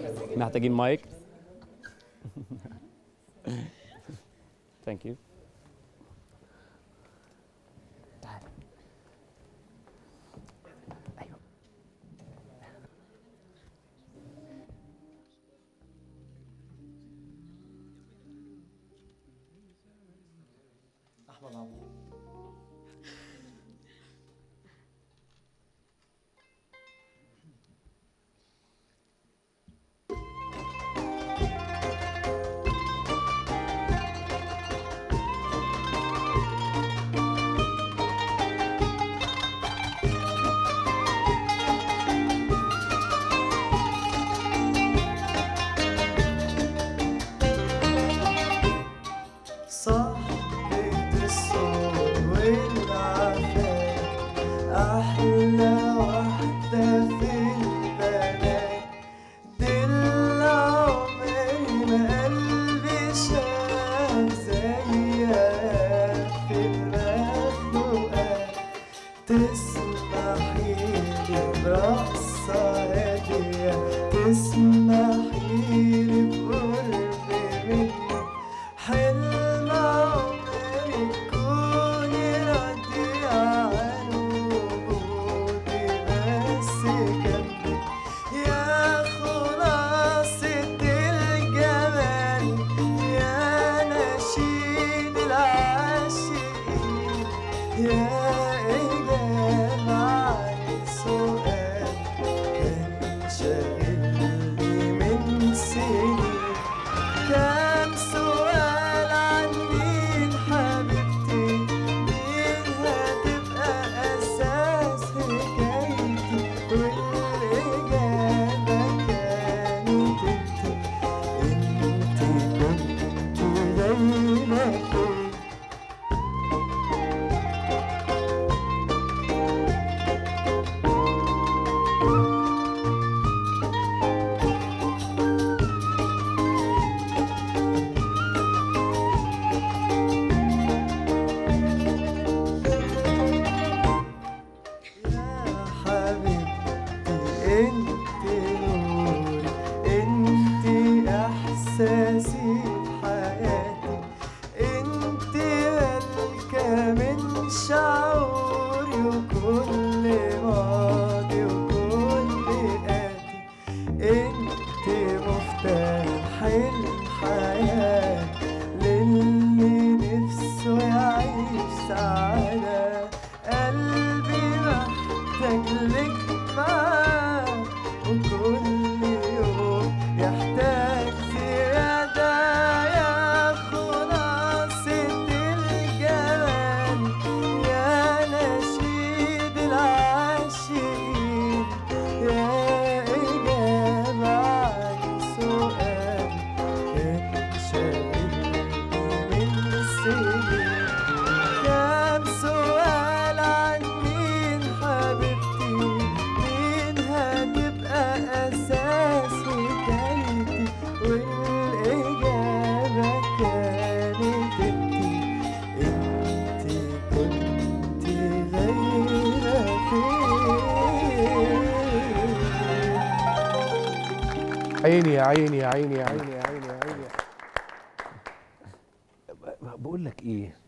محتاجين مايك ثانك يو ايوه احمد عمرو صاحبة الصوت والعفاف أحلى واحدة في البنات دي اللي عمري ما قلبي شاف زيها في المخلوقات تسمحي لي برقصة هادية تسمحي لي بقرب منك حلم عمري تكوني راضية عن وجودي بس جنبك يا خلاصة الجمال يا نشيد العاشقين يا إجابة عن سؤال كان شاغلني من سنين كام سؤال عن مين حبيبتي مين هتبقى أساس حكايتي والإجابة كانت انت انت كنت دايما فين يا حبيبتي انت نوري انت احساسي بحياتي انت ملكة من شعوري وكل ماضي وكل آتي انت مفتاح الحياة للي نفسه يعيش سعادة قلبي محتاج لك معاه وكل يوم يحتاج زيادة يا خلاصة الجمال يا نشيد العاشقين يا إجابة عن سؤال كان شاغلني من سنين كام سؤال عن مين حبيبتي مين هتبقى أساس حكايتي والإجابة كانت انتي انتي كنتي غايبة فين عيني يا عيني يا عيني يا عيني يا عيني يا عيني بقول لك ايه